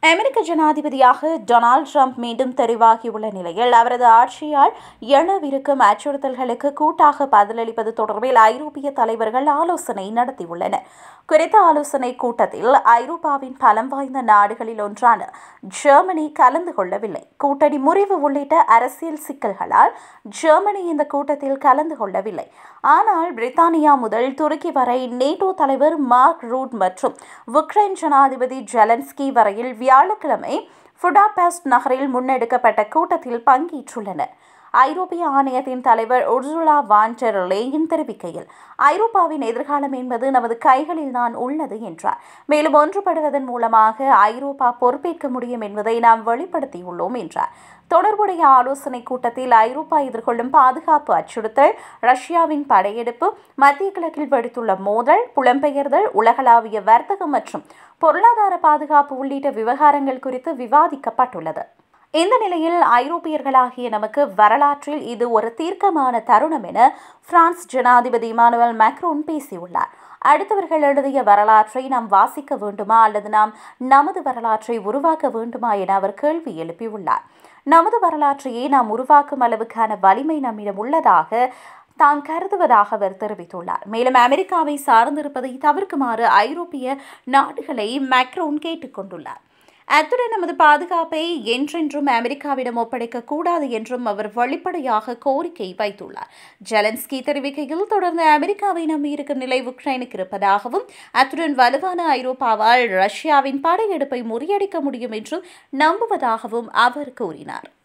அமெரிக்க ஜனாதிபதியாக Donald Trump மீண்டும் தெரிவாகியுள்ள நிலையில் அவரது ஆட்சியால் எழவிருக்கும் அச்சுறுத்தல்களுக்கு கூட்டாக பதிலளிப்பது தொடர்பில் ஐரோப்பிய தலைவர்கள் ஆலோசனை நடத்தியுள்ளனர் குறித்த ஆலோசனை கூட்டத்தில் ஐரோப்பாவின் பலம் வாய்ந்த நாடுகளில் ஒன்றான ஜெர்மனி கலந்து கொள்ளவில்லை கூட்டணி முறிவு உள்ளிட்ட அரசியல் சிக்கல்களால் ஜெர்மனி இந்த கூட்டத்தில் கலந்து கொள்ளவில்லை ஆனால் பிரித்தானியா முதல் துருக்கி வரை நேட்டோ தலைவர் மார்க் ரூட் மற்றும் உக்ரைன் ஜனாதிபதி ஜெலன்ஸ்கி வரையில் வியாழக்கிழமை ஃபுடாபெஸ்ட் நகரில் முன்னெடுக்கப்பட்ட கூட்டத்தில் பங்கேற்றுள்ளனர் ஐரோப்பிய ஆணையத்தின் தலைவர் உர்சுலா வான்டர் லேயின் தெரிவிக்கையில் ஐரோப்பாவின் எதிர்காலம் என்பது நமது கைகளில் தான் உள்ளது என்றார் மேலும் ஒன்றுபடுவதன் மூலமாக ஐரோப்பா பொறுப்பேற்க முடியும் என்பதை நாம் வெளிப்படுத்தியுள்ளோம் என்றார் தொடர்புடைய ஆலோசனை கூட்டத்தில் ஐரோப்பா எதிர்கொள்ளும் பாதுகாப்பு அச்சுறுத்தல் ரஷ்யாவின் படையெடுப்பு மத்திய கிழக்கில் வெடித்துள்ள மோதல் புலம்பெயர்தல் உலகளாவிய வர்த்தகம் மற்றும் பொருளாதார பாதுகாப்பு உள்ளிட்ட விவகாரங்கள் குறித்து விவாதிக்கப்பட்டுள்ளது இந்த நிலையில் ஐரோப்பியர்களாகிய நமக்கு வரலாற்றில் இது ஒரு தீர்க்கமான தருணம் என பிரான்ஸ் ஜனாதிபதி இமானுவல் மேக்ரோன் பேசியுள்ளார் அடுத்தவர்கள் எழுதிய வரலாற்றை நாம் வாசிக்க வேண்டுமா அல்லது நாம் நமது வரலாற்றை உருவாக்க வேண்டுமா என அவர் கேள்வி எழுப்பியுள்ளார் நமது வரலாற்றையே நாம் உருவாக்கும் அளவுக்கான வலிமை நம்மிடம் உள்ளதாக தாம் கருதுவதாக அவர் தெரிவித்துள்ளார் மேலும் அமெரிக்காவை சார்ந்திருப்பதை தவிர்க்குமாறு ஐரோப்பிய நாடுகளை மேக்ரோன் கேட்டுக்கொண்டுள்ளார் அத்துடன் நமது பாதுகாப்பை என்றென்றும் அமெரிக்காவிடம் ஒப்படைக்க கூடாது என்றும் அவர் வெளிப்படையாக கோரிக்கை வைத்துள்ளார் ஜெலன்ஸ்கி தெரிவிக்கையில் தொடர்ந்து அமெரிக்காவை நம்பியிருக்கும் நிலை உக்ரைனுக்கு இருப்பதாகவும் அத்துடன் வலுவான ஐரோப்பாவால் ரஷ்யாவின் படையெடுப்பை முறியடிக்க முடியும் என்றும் நம்புவதாகவும் அவர் கூறினார்